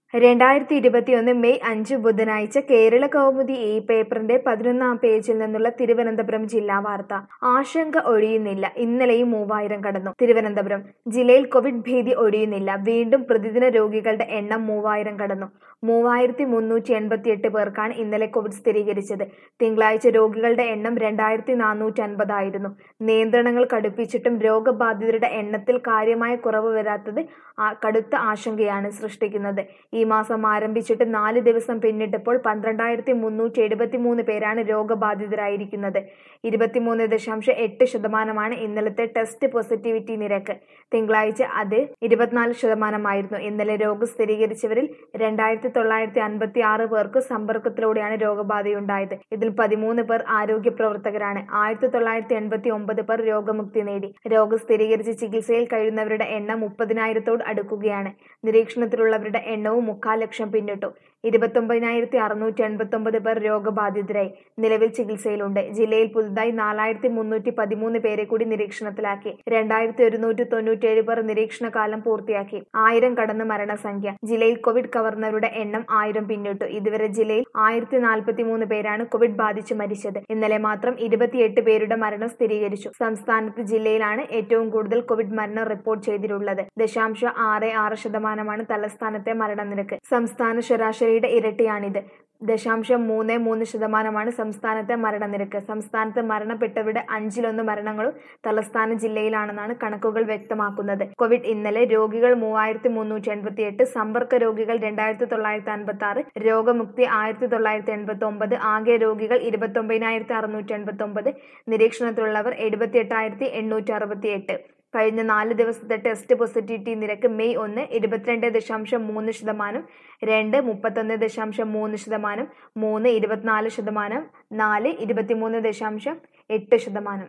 രണ്ടായിരത്തി ഇരുപത്തിയൊന്ന് മെയ് അഞ്ച് ബുധനാഴ്ച കേരള കൗമുദി ഈ പേപ്പറിന്റെ പതിനൊന്നാം പേജിൽ നിന്നുള്ള തിരുവനന്തപുരം ജില്ലാ വാർത്ത ആശങ്ക ഒഴിയുന്നില്ല ഇന്നലെയും മൂവായിരം കടന്നു തിരുവനന്തപുരം ജില്ലയിൽ കോവിഡ് ഭീതി ഒഴിയുന്നില്ല വീണ്ടും പ്രതിദിന രോഗികളുടെ എണ്ണം മൂവായിരം കടന്നു മൂവായിരത്തി മുന്നൂറ്റി എൺപത്തിയെട്ട് പേർക്കാണ് ഇന്നലെ കോവിഡ് സ്ഥിരീകരിച്ചത് തിങ്കളാഴ്ച രോഗികളുടെ എണ്ണം രണ്ടായിരത്തി നാനൂറ്റി അൻപതായിരുന്നു നിയന്ത്രണങ്ങൾ കടുപ്പിച്ചിട്ടും രോഗബാധിതരുടെ എണ്ണത്തിൽ കാര്യമായ കുറവ് വരാത്തത് ആ- കടുത്ത ആശങ്കയാണ് സൃഷ്ടിക്കുന്നത് ഈ മാസം ആരംഭിച്ചിട്ട് നാല് ദിവസം പിന്നിട്ടപ്പോൾ പന്ത്രണ്ടായിരത്തി മുന്നൂറ്റി എഴുപത്തി മൂന്ന് പേരാണ് രോഗബാധിതരായിരിക്കുന്നത് ഇരുപത്തിമൂന്ന് ദശാംശം എട്ട് ശതമാനമാണ് ഇന്നലത്തെ ടെസ്റ്റ് പോസിറ്റിവിറ്റി നിരക്ക് തിങ്കളാഴ്ച അത് ഇരുപത്തിനാല് ശതമാനമായിരുന്നു ഇന്നലെ രോഗം സ്ഥിരീകരിച്ചവരിൽ രണ്ടായിരത്തി തൊള്ളായിരത്തി അൻപത്തി ആറ് പേർക്ക് സമ്പർക്കത്തിലൂടെയാണ് രോഗബാധയുണ്ടായത് ഇതിൽ പതിമൂന്ന് പേർ ആരോഗ്യ പ്രവർത്തകരാണ് ആയിരത്തി തൊള്ളായിരത്തി എൺപത്തി ഒമ്പത് പേർ രോഗമുക്തി നേടി രോഗം സ്ഥിരീകരിച്ച് ചികിത്സയിൽ കഴിയുന്നവരുടെ എണ്ണം മുപ്പതിനായിരത്തോട് അടുക്കുകയാണ് നിരീക്ഷണത്തിലുള്ളവരുടെ എണ്ണവും മുക്കാൽ ലക്ഷം പിന്നിട്ടു ഇരുപത്തൊമ്പതിനായിരത്തി അറുന്നൂറ്റി എൺപത്തി ഒമ്പത് പേർ രോഗബാധിതരായി നിലവിൽ ചികിത്സയിലുണ്ട് ജില്ലയിൽ പുതുതായി നാലായിരത്തി മുന്നൂറ്റി പതിമൂന്ന് പേരെ കൂടി നിരീക്ഷണത്തിലാക്കി രണ്ടായിരത്തി ഒരുന്നൂറ്റി തൊണ്ണൂറ്റേഴ് പേർ നിരീക്ഷണ കാലം പൂർത്തിയാക്കി ആയിരം കടന്ന് മരണസംഖ്യ ജില്ലയിൽ കോവിഡ് കവർന്നവരുടെ എണ്ണം ആയിരം പിന്നിട്ടു ഇതുവരെ ജില്ലയിൽ ആയിരത്തി നാൽപ്പത്തി മൂന്ന് പേരാണ് കോവിഡ് ബാധിച്ച് മരിച്ചത് ഇന്നലെ മാത്രം ഇരുപത്തിയെട്ട് പേരുടെ മരണം സ്ഥിരീകരിച്ചു സംസ്ഥാനത്ത് ജില്ലയിലാണ് ഏറ്റവും കൂടുതൽ കോവിഡ് മരണം റിപ്പോർട്ട് ചെയ്തിട്ടുള്ളത് ദശാംശം ആറ് ആറ് ശതമാനമാണ് തലസ്ഥാനത്തെ മരണനിരക്ക് സംസ്ഥാന ശരാശരിയുടെ ഇരട്ടിയാണിത് ദശാംശം മൂന്ന് മൂന്ന് ശതമാനമാണ് സംസ്ഥാനത്തെ മരണനിരക്ക് സംസ്ഥാനത്ത് മരണപ്പെട്ടവരുടെ അഞ്ചിലൊന്ന് മരണങ്ങളും തലസ്ഥാന ജില്ലയിലാണെന്നാണ് കണക്കുകൾ വ്യക്തമാക്കുന്നത് കോവിഡ് ഇന്നലെ രോഗികൾ മൂവായിരത്തി മുന്നൂറ്റി എൺപത്തി എട്ട് സമ്പർക്ക രോഗികൾ രണ്ടായിരത്തി തൊള്ളായിരത്തി അൻപത്തി ആറ് രോഗമുക്തി ആയിരത്തി തൊള്ളായിരത്തി എൺപത്തി ഒമ്പത് ആകെ രോഗികൾ ഇരുപത്തൊമ്പതിനായിരത്തി അറുന്നൂറ്റി എൺപത്തി ഒമ്പത് നിരീക്ഷണത്തിലുള്ളവർ എഴുപത്തി എട്ടായിരത്തി എണ്ണൂറ്റി അറുപത്തി എട്ട് കഴിഞ്ഞ നാല് ദിവസത്തെ ടെസ്റ്റ് പോസിറ്റിവിറ്റി നിരക്ക് മെയ് ഒന്ന് ഇരുപത്തിരണ്ട് ദശാംശം മൂന്ന് ശതമാനം രണ്ട് മുപ്പത്തൊന്ന് ദശാംശം മൂന്ന് ശതമാനം മൂന്ന് ഇരുപത്തിനാല് ശതമാനം നാല് ഇരുപത്തിമൂന്ന് ദശാംശം എട്ട് ശതമാനം